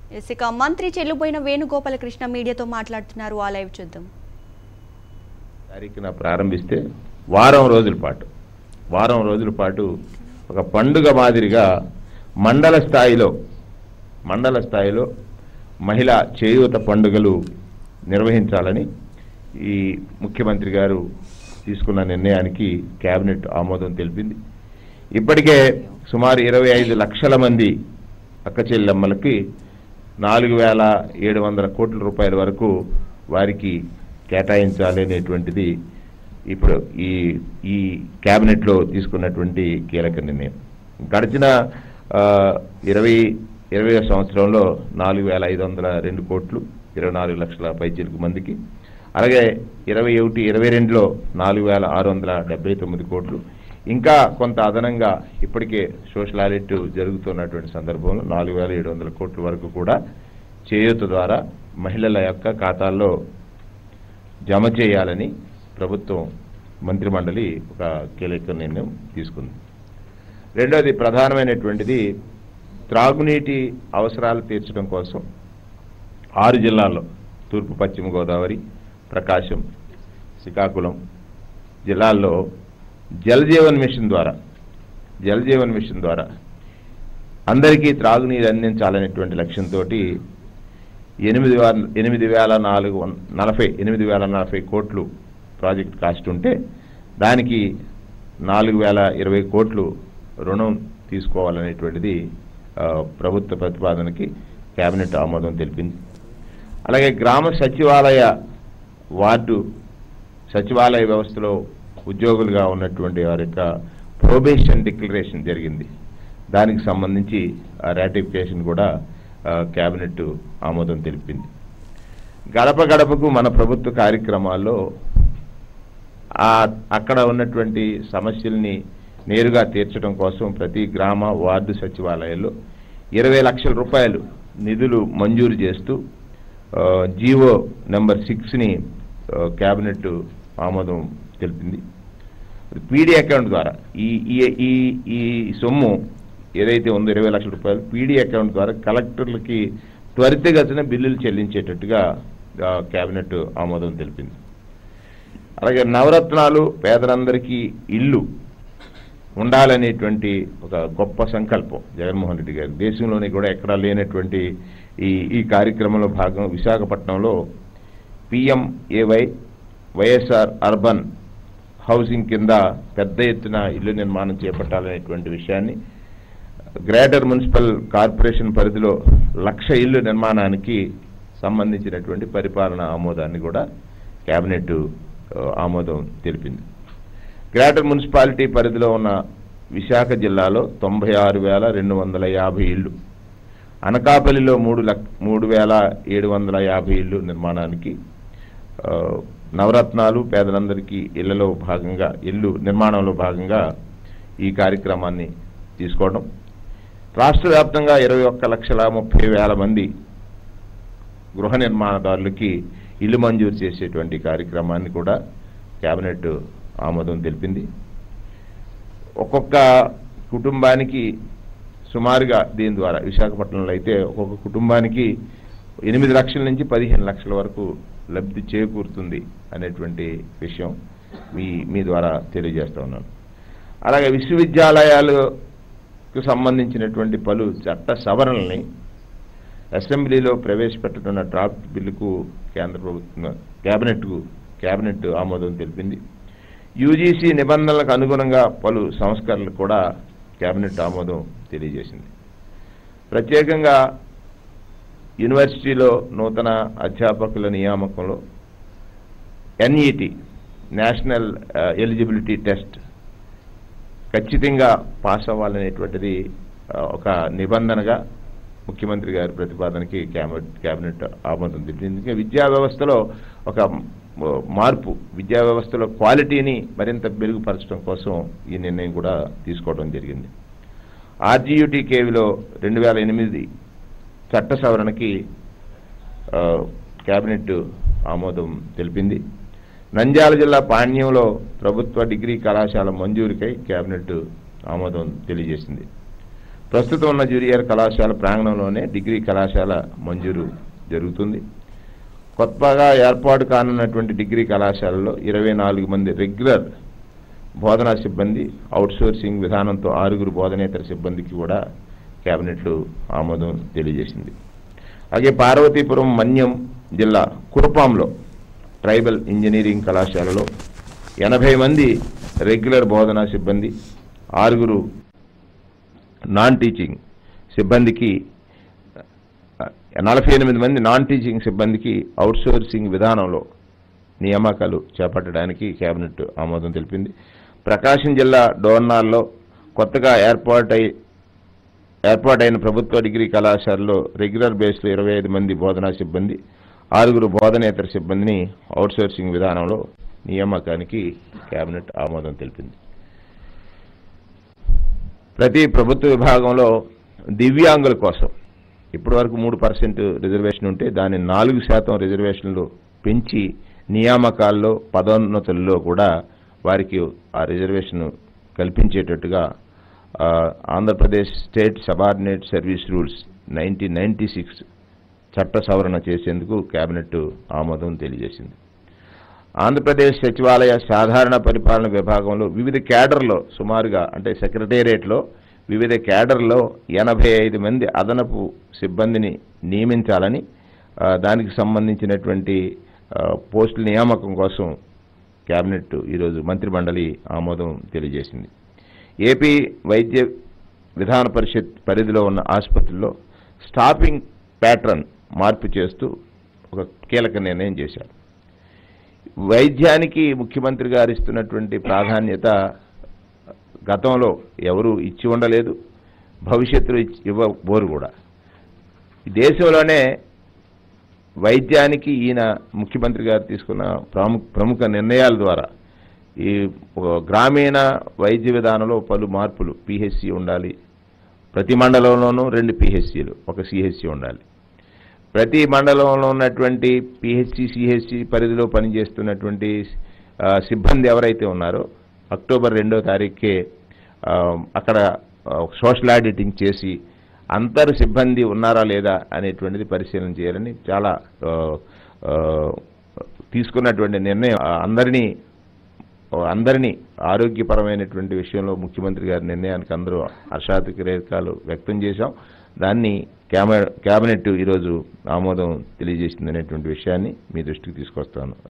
yes, ఇక మంత్రి చెల్లుబోయిన వేణుగోపాలకృష్ణ మీడియాతో మాట్లాడుతున్నారు ఆ లైవ్ చూద్దాం తారీఖున ప్రారంభిస్తే వారం రోజుల పాటు వారం రోజుల పాటు ఒక పండుగ మాదిరిగా మండల స్థాయిలో మండల స్థాయిలో మహిళా చేయూత పండుగలు నిర్వహించాలని ఈ ముఖ్యమంత్రి గారు తీసుకున్న నిర్ణయానికి కేబినెట్ ఆమోదం తెలిపింది ఇప్పటికే సుమారు ఇరవై ఐదు లక్షల మంది అక్క చెల్లెమ్మలకి నాలుగు వేల ఏడు వందల కోట్ల రూపాయల వరకు వారికి కేటాయించాలి అనేటువంటిది ఇప్పుడు ఈ ఈ క్యాబినెట్లో తీసుకున్నటువంటి కీలక నిర్ణయం గడిచిన ఆ, ఇరవై ఇరవై సంవత్సరంలో నాలుగు వేల ఐదు వందల రెండు కోట్లు ఇరవై నాలుగు లక్షల పైచిలుకు మందికి అలాగే ఇరవై ఒకటి ఇరవై రెండులో నాలుగు వేల ఆరు వందల డెబ్బై తొమ్మిది కోట్లు ఇంకా కొంత అదనంగా ఇప్పటికే సోషల్ ఆడిట్ జరుగుతున్నటువంటి సందర్భంలో నాలుగు వేల ఏడు వందల కోట్ల వరకు కూడా చేయూత ద్వారా మహిళల యొక్క ఖాతాల్లో జమ చేయాలని ప్రభుత్వం మంత్రిమండలి ఒక కీలక నిర్ణయం తీసుకుంది రెండోది ప్రధానమైనటువంటిది త్రాగునీటి అవసరాలు తీర్చడం కోసం ఆరు జిల్లాల్లో తూర్పు పశ్చిమ గోదావరి ప్రకాశం శ్రీకాకుళం జిల్లాల్లో జల్ జీవన్ మిషన్ ద్వారా జల్ జీవన్ మిషన్ ద్వారా అందరికీ త్రాగునీరు అందించాలనేటువంటి లక్ష్యంతో ఎనిమిది వేల ఎనిమిది వేల నాలుగు వం- నలభై ఎనిమిది వేల నలభై కోట్లు ప్రాజెక్ట్ కాస్ట్ ఉంటే దానికి నాలుగు వేల ఇరవై కోట్లు రుణం తీసుకోవాలనేటువంటిది ఆ, ప్రభుత్వ ప్రతిపాదనకి కేబినెట్ ఆమోదం తెలిపింది అలాగే గ్రామ సచివాలయ వార్డు సచివాలయ వ్యవస్థలో ఉద్యోగులుగా ఉన్నటువంటి వారి యొక్క ప్రొబేషన్ డిక్లరేషన్ జరిగింది దానికి సంబంధించి ఆ రాటిఫికేషన్ కూడా ఆ, కేబినెట్ ఆమోదం తెలిపింది గడప గడపకు మన ప్రభుత్వ కార్యక్రమాల్లో ఆ అక్కడ ఉన్నటువంటి సమస్యల్ని నేరుగా తీర్చడం కోసం ప్రతి గ్రామ వార్డు సచివాలయాల్లో ఇరవై లక్షల రూపాయలు నిధులు మంజూరు చేస్తూ ఆ, జీవో నెంబర్ సిక్స్ని క్యాబినెట్ ఆమోదం తెలిపింది పీడీ అకౌంట్ ద్వారా ఈ ఈ ఈ ఈ సొమ్ము ఏదైతే ఉందో ఇరవై లక్షల రూపాయలు పీడీ అకౌంట్ ద్వారా కలెక్టర్లకి త్వరితగతిన బిల్లులు చెల్లించేటట్టుగా ఆ, కేబినెట్ ఆమోదం తెలిపింది అలాగే నవరత్నాలు పేదలందరికీ ఇల్లు ఉండాలనేటువంటి ఒక గొప్ప సంకల్పం జగన్మోహన్ రెడ్డి గారి దేశంలోని కూడా ఎక్కడా లేనటువంటి ఈ ఈ కార్యక్రమంలో భాగం విశాఖపట్నంలో పిఎంఏవై వైఎస్ఆర్ అర్బన్ హౌసింగ్ కింద పెద్ద ఎత్తున ఇల్లు నిర్మాణం చేపట్టాలనేటువంటి విషయాన్ని గ్రేటర్ మున్సిపల్ కార్పొరేషన్ పరిధిలో లక్ష ఇల్లు నిర్మాణానికి సంబంధించినటువంటి పరిపాలన ఆమోదాన్ని కూడా కేబినెట్ ఆ, ఆమోదం తెలిపింది గ్రేటర్ మున్సిపాలిటీ పరిధిలో ఉన్న విశాఖ జిల్లాలో తొంభై ఆరు వేల రెండు వందల యాభై ఇళ్ళు అనకాపల్లిలో మూడు లక్ మూడు వేల ఏడు వందల యాభై ఇళ్ళు నిర్మాణానికి ఆ, నవరత్నాలు పేదలందరికీ ఇళ్లలో భాగంగా ఇల్లు నిర్మాణంలో భాగంగా ఈ కార్యక్రమాన్ని తీసుకోవడం రాష్ట్ర వ్యాప్తంగా ఇరవై ఒక్క లక్షల ముప్పై వేల మంది గృహ నిర్మాణదారులకి ఇల్లు మంజూరు చేసేటువంటి కార్యక్రమాన్ని కూడా కేబినెట్ ఆమోదం తెలిపింది ఒక్కొక్క కుటుంబానికి సుమారుగా దీని ద్వారా విశాఖపట్నంలో అయితే ఒక్కొక్క కుటుంబానికి ఎనిమిది లక్షల నుంచి పదిహేను లక్షల వరకు లబ్ధి చేకూరుతుంది అనేటువంటి విషయం మీ మీ ద్వారా తెలియజేస్తా ఉన్నాను అలాగే విశ్వవిద్యాలయాలకు సంబంధించినటువంటి పలు చట్ట సవరణల్ని అసెంబ్లీలో ప్రవేశపెట్టుతున్న డ్రాఫ్ట్ బిల్లుకు కేంద్ర ప్రభుత్వం కేబినెట్కు కేబినెట్ ఆమోదం తెలిపింది యూజీసీ నిబంధనలకు అనుగుణంగా పలు సంస్కరణలు కూడా కేబినెట్ ఆమోదం తెలియజేసింది ప్రత్యేకంగా యూనివర్సిటీలో నూతన అధ్యాపకుల నియామకంలో ఎన్ఈటి నేషనల్ ఎలిజిబిలిటీ టెస్ట్ ఖచ్చితంగా పాస్ అవ్వాలనేటువంటిది ఆ, ఒక నిబంధనగా ముఖ్యమంత్రి గారి ప్రతిపాదనకి క్యాబినెట్ క్యాబినెట్ ఆమోదం తెలిపింది ఇంకా విద్యా వ్యవస్థలో ఒక మ- మార్పు విద్యా వ్యవస్థలో క్వాలిటీని మరింత మెరుగుపరచడం కోసం ఈ నిర్ణయం కూడా తీసుకోవడం జరిగింది ఆర్జీయూటీ కేవీలో రెండు వేల ఎనిమిది చట్ట సవరణకి ఆ, కేబినెట్ ఆమోదం తెలిపింది నంద్యాల జిల్లా పాణ్యంలో ప్రభుత్వ డిగ్రీ కళాశాల మంజూరుకై కేబినెట్ ఆమోదం తెలియజేసింది ప్రస్తుతం ఉన్న జూనియర్ కళాశాల ప్రాంగణంలోనే డిగ్రీ కళాశాల మంజూరు జరుగుతుంది కొత్తగా ఏర్పాటు కానున్నటువంటి డిగ్రీ కళాశాలలో ఇరవై నాలుగు మంది రెగ్యులర్ బోధనా సిబ్బంది అవుట్సోర్సింగ్ విధానంతో ఆరుగురు బోధనేతర సిబ్బందికి కూడా కేబినెట్లు ఆమోదం తెలియజేసింది అలాగే పార్వతీపురం మన్యం జిల్లా కురుపాంలో ట్రైబల్ ఇంజనీరింగ్ కళాశాలలో ఎనభై మంది రెగ్యులర్ బోధనా సిబ్బంది ఆరుగురు నాన్ టీచింగ్ సిబ్బందికి నలభై ఎనిమిది మంది నాన్ టీచింగ్ సిబ్బందికి అవుట్సోర్సింగ్ విధానంలో నియామకాలు చేపట్టడానికి కేబినెట్ ఆమోదం తెలిపింది ప్రకాశం జిల్లా డోర్నాల్లో కొత్తగా ఏర్పాటై ఏర్పాటైన ప్రభుత్వ డిగ్రీ కళాశాలలో రెగ్యులర్ బేస్లో ఇరవై ఐదు మంది బోధనా సిబ్బంది ఆరుగురు బోధనేతర సిబ్బందిని అవుట్సోర్సింగ్ విధానంలో నియామకానికి కేబినెట్ ఆమోదం తెలిపింది ప్రతి ప్రభుత్వ విభాగంలో దివ్యాంగుల కోసం ఇప్పటి వరకు మూడు పర్సెంట్ రిజర్వేషన్ ఉంటే దాన్ని నాలుగు శాతం రిజర్వేషన్లు పెంచి నియామకాల్లో పదోన్నతుల్లో కూడా వారికి ఆ రిజర్వేషన్ కల్పించేటట్టుగా ఆ, Andhra Pradesh state subordinate service rules nineteen ninety six చట్ట సవరణ చేసేందుకు కేబినెట్ ఆమోదం తెలియజేసింది ఆంధ్రప్రదేశ్ సచివాలయ సాధారణ పరిపాలన విభాగంలో వివిధ క్యాడర్లో సుమారుగా అంటే సెక్రటేరియట్లో వివిధ క్యాడర్లో ఎనభై ఐదు మంది అదనపు సిబ్బందిని నియమించాలని ఆ, దానికి సంబంధించినటువంటి ఆ, పోస్టుల నియామకం కోసం కేబినెట్ ఈరోజు మంత్రిమండలి ఆమోదం తెలియజేసింది ఏపీ వైద్య విధాన పరిషత్ పరిధిలో ఉన్న ఆసుపత్రుల్లో స్టాఫింగ్ ప్యాటర్న్ మార్పు చేస్తూ ఒక కీలక నిర్ణయం చేశారు వైద్యానికి ముఖ్యమంత్రి గారు ఇస్తున్నటువంటి ప్రాధాన్యత గతంలో ఎవరు ఇచ్చి ఉండలేదు భవిష్యత్తులో ఇచ్చి- ఇవ్వబోరు కూడా ఈ దేశంలోనే వైద్యానికి ఈయన ముఖ్యమంత్రి గారు తీసుకున్న ప్రముఖ ప్రముఖ నిర్ణయాల ద్వారా ఈ ఒక గ్రామీణ వైద్య విధానంలో పలు మార్పులు పిహెచ్సి ఉండాలి ప్రతి మండలంలోనూ రెండు పిహెచ్సిలు ఒక సిహెచ్సి ఉండాలి ప్రతి మండలంలో ఉన్నటువంటి పిహెచ్సి సిహెచ్సి పరిధిలో పనిచేస్తున్నటువంటి ఆ, సిబ్బంది ఎవరైతే ఉన్నారో అక్టోబర్ రెండో తారీఖుకే ఆ, అక్కడ ఆ, సోషల్ ఆడిటింగ్ చేసి అందరు సిబ్బంది ఉన్నారా లేదా అనేటువంటిది పరిశీలన చేయాలని చాలా ఆ, ఆ, తీసుకున్నటువంటి నిర్ణయం ఆ, అందరినీ అందరినీ ఆరోగ్యపరమైనటువంటి విషయంలో ముఖ్యమంత్రి గారి నిర్ణయానికి అందరూ హర్షాతిరేకాలు వ్యక్తం చేశాం దాన్ని క్యాబినెట్ ఈరోజు ఆమోదం తెలియజేసింది అనేటువంటి విషయాన్ని మీ దృష్టికి తీసుకొస్తాను